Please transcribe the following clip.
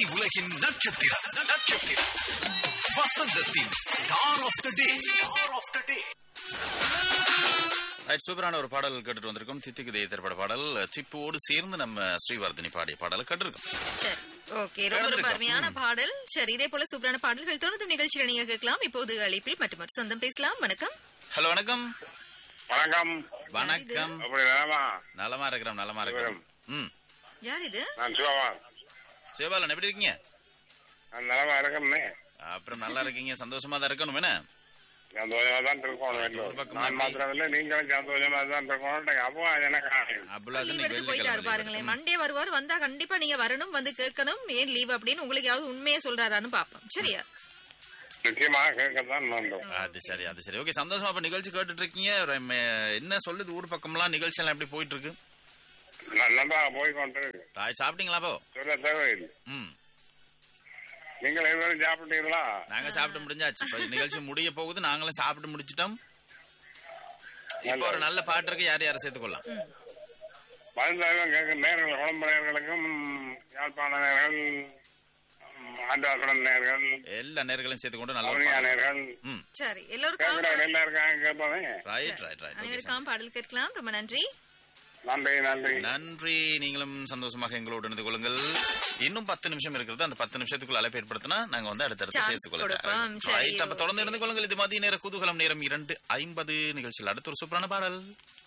திரை உலகின் நட்சத்திரம் நட்சத்திரம் வசந்தத்தின் star of the day star of the day right சூப்பரான ஒரு பாடல் கேட்டுட்டு வந்திருக்கோம் தித்திக்குதே திரைப்பட பாடல் சிப்புவோடு சேர்ந்து நம்ம ஸ்ரீவர்தினி பாடிய பாடல் கேட்டிருக்கோம் சரி ஓகே ரொம்ப ரொம்ப எழுந்திருக்கோம். அருமையான பாடல் சரி இதே போல சூப்பரான பாடல்கள் தொடர்ந்து நிகழ்ச்சியில நீங்க கேட்கலாம் இப்போது அழைப்பில் மற்றும் சொந்தம் பேசலாம் வணக்கம் ஹலோ வணக்கம் வணக்கம் வணக்கம் அப்படி நலமா நலமா இருக்கிறோம் நலமா இருக்கிறோம் ம் யார் இது நான் சிவபான் சிவபாலன் எப்படி இருக்கீங்க நான் நலமா இருக்கேன்னே அப்புறம் நல்லா இருக்கீங்க சந்தோஷமா தான் இருக்கணும் என்ன சந்தோஷமா தான் இருக்கணும் ஒரு வேண்டும் பக்கம் நான் மாத்தி. மாத்திரம் இல்லை நீங்களும் சந்தோஷமா தான் இருக்கணும் அப்போ எனக்கு அபுல்லாசன் லீவ் எடுத்து வெள்ளிக்கிழமை போயிட்டாரு leave பாருங்களேன் எடுத்து. மண்டே வருவார் வந்தா கண்டிப்பா நீங்க வரணும் வந்து கேட்கணும் ஏன் லீவ் அப்படின்னு உங்களுக்கு யாவது உண்மையை சொல்றாரான்னு பாப்போம் சரியா நிச்சயமாக கேட்கத்தான் வேண்டும் அது சரி அது சரி ஓகே சந்தோஷமா அப்ப நிகழ்ச்சி கேட்டுட்டு இருக்கீங்க ஒரு, ம, என்ன சொல்லுது ஊர் பக்கம்லாம் நிகழ்ச்சி எல்லாம் எப்படி போயிட்டு இருக்கு ந- நன்றாக போய்கொண்டு ராய் சாப்பிட்டீங்களா அப்போ சொல்ல தேவையில்லை ம் நீங்கள் எதுவும் சாப்பிட்டீங்களா நாங்க சாப்பிட்டு முடிஞ்சாச்சு இப்ப நிகழ்ச்சி முடிய போகுது நாங்களும் சாப்பிட்டு முடிச்சிட்டோம் இப்போ ஒரு நல்ல பாட்டு இருக்கு யார் யாரை சேர்த்துக்கொள்ளலாம் மருந்தாலும் கேட்க நேர்கள் குழம்பு நேர்களுக்கும் யாழ்ப்பாண நேர்கள் ஆண்டாசுடன் நேர்கள் எல்லா நேர்களையும் சேர்த்துக்கொண்டு நல்ல ஒரு அவனியா பாட்டு. நேர்கள் ம் சரி எல்லோருக்கும் கேட்கிறவங்க எல்லாம் இருக்காங்க கேட்பாங்க ரைட் ரைட் ரைட் ஓகே அனைவருக்காம் பாடல் கேட்கலாம் ரொம்ப நன்றி நன்றி நன்றி நன்றி நீங்களும் சந்தோஷமாக எங்களோடு இணைந்து கொள்ளுங்கள் இன்னும் பத்து நிமிஷம் இருக்கிறது அந்த பத்து நிமிஷத்துக்குள்ள அழைப்பு ஏற்படுத்தினா நாங்க வந்து அடுத்தடுத்து Chance சேர்த்துக் கொடுப்போம். கொள்ள சரி, ரைட் அப்ப தொடர்ந்து இருந்து கொள்ளுங்கள் இது மதிய நேர குதூகலம் நேரம் இரண்டு ஐம்பது நிகழ்ச்சியில் அடுத்த ஒரு சூப்பரான பாடல்